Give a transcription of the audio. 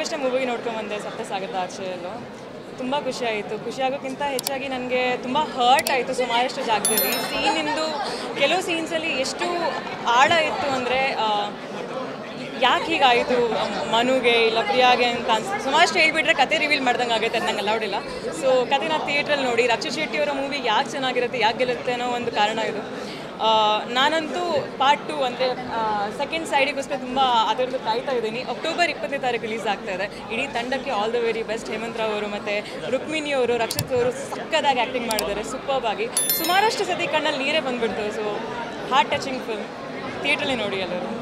ಇವಾಗಷ್ಟೇ movie ನೋಡ್ಕೊಂಡು ಬಂದೆ ಸಪ್ತಸಾಗರದ ಆಚೆಯಲ್ಲೂ ತುಂಬ ಖುಷಿ ಆಯಿತು ಖುಷಿ ಆಗೋಕ್ಕಿಂತ ಹೆಚ್ಚಾಗಿ ನನಗೆ ತುಂಬ ಹರ್ಟ್ ಆಯಿತು ಸುಮಾರಷ್ಟು ಜಾಗದಲ್ಲಿ ಸೀನಿಂದು ಕೆಲವು ಸೀನ್ಸಲ್ಲಿ ಎಷ್ಟು ಆಳ ಇತ್ತು ಅಂದರೆ ಯಾಕೆ ಹೀಗಾಯಿತು ಮನುಗೆ ಇಲ್ಲ ಪ್ರಿಯಾಗೆ ಅಂತ ಅನ್ಸುತ್ತೆ ಸುಮಾರಷ್ಟು ಹೇಳ್ಬಿಟ್ರೆ ಕತೆ ರಿವೀಲ್ ಮಾಡ್ದಂಗೆ ಆಗುತ್ತೆ ಅದು ನಂಗೆ ಅಲೌಡ್ ಇಲ್ಲ ಸೊ ಕತೆನ ಥಿಯೇಟ್ರಲ್ಲಿ ನೋಡಿ ರಕ್ಷಿತ್ ಶೆಟ್ಟಿ ಅವರ ಮೂವಿ ಯಾಕೆ ಚೆನ್ನಾಗಿರುತ್ತೆ ಯಾಕೆ ಗೆಲ್ಲುತ್ತೆ ಅನ್ನೋ ಒಂದು ಕಾರಣ ಇದು ಆ, ನಾನಂತೂ ಪಾರ್ಟ್ ಟು ಅಂದರೆ ಸೆಕೆಂಡ್ ಸೈಡಿಗೋಸ್ಕರ ತುಂಬ ಅದರದ್ದು ಕಾಯ್ತಾ ಇದ್ದೀನಿ ಅಕ್ಟೋಬರ್ ಇಪ್ಪತ್ತನೇ ತಾರೀಕು ರಿಲೀಸ್ ಆಗ್ತಾ ಇದೆ ಇಡೀ ತಂಡಕ್ಕೆ all the very best Hemant Rao ಅವರು ಮತ್ತು ರುಕ್ಮಿಣಿ ಅವರು ರಕ್ಷಿತ್ ಅವರು ಸಕ್ಕದಾಗಿ ಆ್ಯಕ್ಟಿಂಗ್ ಮಾಡಿದ್ದಾರೆ ಸೂಪರ್ಬ್ ಆಗಿ ಸುಮಾರಷ್ಟು ಸತಿ ಕಣ್ಣಲ್ಲಿ ನೀರೇ ಬಂದ್ಬಿಡ್ತು ಸೊ ಹಾರ್ಟ್ ಟಚಿಂಗ್ ಫಿಲ್ಮ್ ಥಿಯೇಟ್ರಲ್ಲಿ ನೋಡಿ ಎಲ್ಲರೂ